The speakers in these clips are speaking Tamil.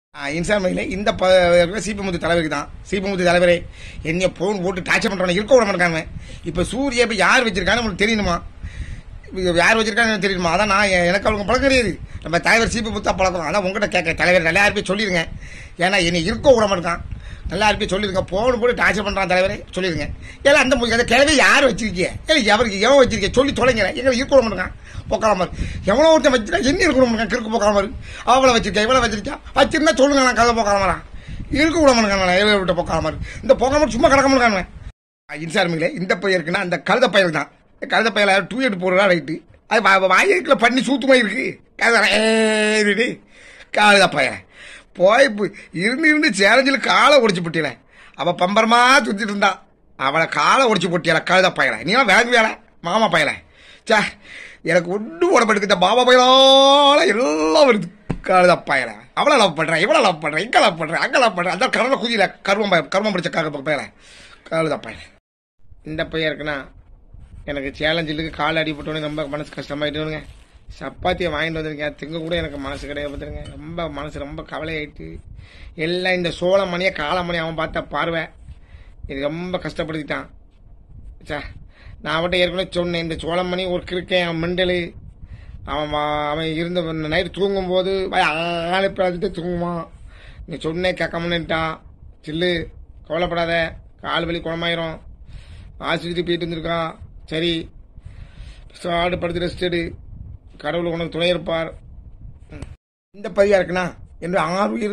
இன்சாமியில் இந்த ப சீப்பமுத்து தலைவருக்கு தான் சீப்பமுத்து தலைவரே என்னைய போன் போட்டு டார்ச்சர் பண்ணுறவன இருக்க விட மாட்டாங்க இப்போ சூரிய இப்போ யார் வச்சிருக்கான்னு உங்களுக்கு தெரியணுமா இது யார் வச்சிருக்கான்னு எனக்கு தெரியுமா அதான் நான் எ- எனக்கு அவங்க பழக்கம் கிடையாது நம்ம தலைவர் சீப்பு முத்தா பழக்கம் அதான் உங்கள்கிட்ட கேட்க தலைவர் நல்லா யாருப்பே சொல்லிடுங்க ஏன்னா என்னை இருக்க விட மாட்டான் நல்லா யாருப்பே சொல்லிடுங்க போன் போட்டு டார்ச்சர் பண்ணுறான் தலைவரே சொல்லிடுங்க ஏன்னா அந்த மு- அந்த கிழமை யார் வச்சிருக்கீங்க ஏன்னா எவருக்கு எவன் வச்சிருக்கீங்க சொல்லி தொலைங்க எங்களை இருக்க விட மாட்டான் போக்காம மாதிரி எவ்வளோ ஒருத்தன் வச்சிருக்கா என்ன இருக்க விட மாட்டான் கிறுக்கு போக்காம மாதிரி அவளை வச்சிருக்கேன் இவ்வளோ வச்சிருக்கா வச்சிருந்தா சொல்லுங்க நான் கதை போக்காம வரேன் இருக்க விட மாட்டாங்க எவ்வளோ விட்ட போக்காம மாதிரி இந்த போக்காம சும்மா கிடக்க மாட்டாங்க இன்சார்மிங்களே இந்த பையன் இருக்குன்னா அந்த கழுத பையல் தான் கழுத பையல டூ எட் போடுறா ரைட்டு அது வா- வாயிருக்குல பண்ணி சூத்துமா இருக்கு கழுத கழுத பையன் போய் பு- இருந்து இருந்து சேலஞ்சில் காலை ஒடிச்சு போட்டியல அவ பம்பரமா சுத்திட்டு இருந்தா அவளை காலை ஒடிச்சு போட்டியல கழுத பயலை நீலாம் விளங்கு வேலை மாமா பயலை சே எனக்கு ஒன்றும் உடம்பு இந்த பாபா பயலால எல்லாம் வருது கழுத பயலை அவளை லவ் பண்றேன் இவளை லவ் பண்றேன் இங்க லவ் பண்றேன் அங்க லவ் பண்றேன் அந்த கடலை குதியில கருவம் பய- கருவம் பிடிச்ச கருவ பயலை கழுத பயலை இந்த பையன் இருக்குன்னா எனக்கு சேலஞ்சிலுக்கு கால் அடிபட்டோன்னே ரொம்ப மனசு கஷ்டமாயிட்டுங்க சப்பாத்தியை வாங்கிட்டு வந்திருக்கேன் திங்க கூட எனக்கு மனசு கிடையாது பார்த்துருங்க ரொம்ப மனசு ரொம்ப கவலையாயிட்டு எல்லாம் இந்த சோழ மணியை காலமணி அவன் பார்த்த பார்வை இது ரொம்ப கஷ்டப்படுத்திட்டான் சே நான் அவன்கிட்ட ஏற்கனவே சொன்னேன் இந்த சோழமணி ஒரு கிறுக்கேன் அவன் மெண்டலு அவன் வா- அவன் இருந்த நைட்டு தூங்கும்போது ஆளு பார்த்துட்டு தூங்குவான் நீ சொன்னே கேட்காமன்னுட்டான் சில்லு கவலைப்படாத கால் வலி குணமாயிரும் ஆஸ்பத்திரி போயிட்டு வந்திருக்கான் சரி சாடு படுத்து ரெஸ்ட் எடு கடவுள் உனக்கு துணை இருப்பார் ம். இந்த பதியா இருக்குண்ணா என்று ஆறுயிர்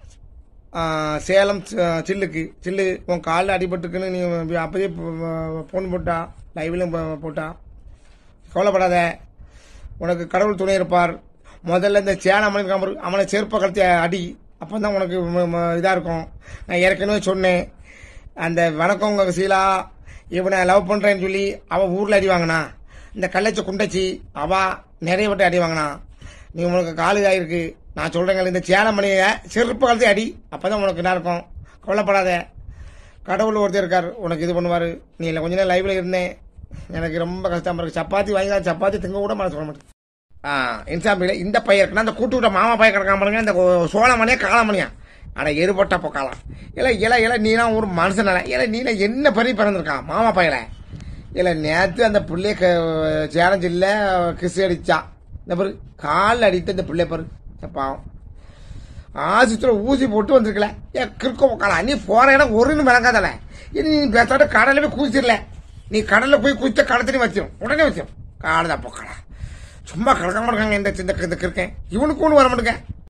ஆ, சேலம் ச- சில்லுக்கு சில்லு உன் காலில் அடிபட்டுருக்குன்னு நீ அப்போதே ஃபோன் போட்டா லைவ்லையும் போ- போட்டா கவலைப்படாத உனக்கு கடவுள் துணை இருப்பார் முதல்ல இந்த சேலம் மணி காமரு அவனை செருப்பை கழுத்தி அடி அப்போ தான் உனக்கு இதாக இருக்கும் நான் ஏற்கனவே சொன்னேன் அந்த வணக்கம் உங்க சீலா இவனை லவ் பண்ணுறேன்னு சொல்லி அவன் ஊரில் அடி வாங்கினா இந்த கள்ளச்சி குண்டச்சி அவ நிறைய வட்டி அடி வாங்கினா நீ உனக்கு காலு இருக்கு நான் சொல்கிறேங்க இந்த சேலமணியை செருப்பு கழுத்தி அடி அப்போ தான் உனக்கு என்ன இருக்கும் கவலைப்படாத கடவுள் ஒருத்தர் இருக்கார் உனக்கு இது பண்ணுவார் நீ இல்லை கொஞ்ச நேரம் லைவ்ல இருந்தேன் எனக்கு ரொம்ப கஷ்டமா இருக்கு சப்பாத்தி வாங்கி சப்பாத்தி திங்க கூட மனசு சொல்ல மாட்டேன் ஆ இன்சாம்பியில் இந்த பையன் இருக்குன்னா அந்த கூட்டு விட்ட மாமா பையன் கிடக்காம பாருங்க இந்த சோழமணியா காளாமணியா அட எருபட்ட பொக்காலாம் இல்லை இல்லை இல்லை நீலாம் ஒரு மனுஷன் இல்லை நீல என்ன பறி பிறந்திருக்கான் மாமா பையல இல்லை நேற்று அந்த பிள்ளைய க சேலஞ்சு இல்லை கிசு அடிச்சான் இந்த பாரு காலில் அடித்து இந்த பிள்ளை பாரு சே, பாவம் ஆசித்துல ஊசி போட்டு வந்திருக்கல ஏ கிறுக்க உக்காலாம் நீ போற இடம் ஒரு விளங்காதல இனி நீ பேசாட்ட கடல்ல போய் குதிச்சிடல நீ கடல்ல போய் குதிச்ச கடத்தினி வச்சிடும் உடனே வச்சிடும் காலதா பொக்கலாம் சும்மா கிடக்க மாட்டாங்க இந்த இந்த இந்த கிறுக்கன் இவனுக்கு ஒன்று வர மாட்டேங்க